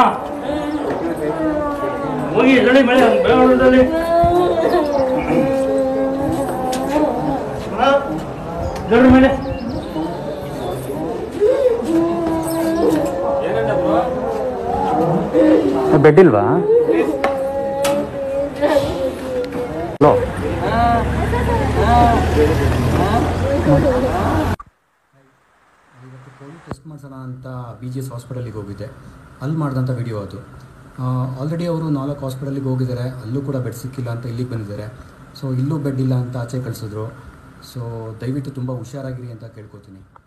ಹೋಗಿ ನಡಿ ಮಳೆ ಬೆಳವಣಿಗೆದಲ್ಲಿ ನೋಡ್ರಿ ಮೇಲೆ ಬೆಡ್ ಇಲ್ವಾ ಹಲೋ ಇವತ್ತು ಕೋವಿಡ್ ಟೆಸ್ಟ್ ಮಾಡಿಸೋಣ ಅಂತ ಬಿ ಜಿ ಎಸ್ ಹಾಸ್ಪಿಟಲಿಗೆ ಹೋಗಿದ್ದೆ ಅಲ್ಲಿ ಮಾಡಿದಂಥ ವಿಡಿಯೋ ಅದು ಆಲ್ರೆಡಿ ಅವರು ನಾಲ್ಕು ಹಾಸ್ಪಿಟಲಿಗೆ ಹೋಗಿದ್ದಾರೆ ಅಲ್ಲೂ ಕೂಡ ಬೆಡ್ ಸಿಕ್ಕಿಲ್ಲ ಅಂತ ಇಲ್ಲಿಗೆ ಬಂದಿದ್ದಾರೆ ಸೊ ಇಲ್ಲೂ ಬೆಡ್ ಇಲ್ಲ ಅಂತ ಆಚೆ ಕಳಿಸಿದ್ರು ಸೊ ದಯವಿಟ್ಟು ತುಂಬ ಹುಷಾರಾಗಿರಿ ಅಂತ ಕೇಳ್ಕೊತೀನಿ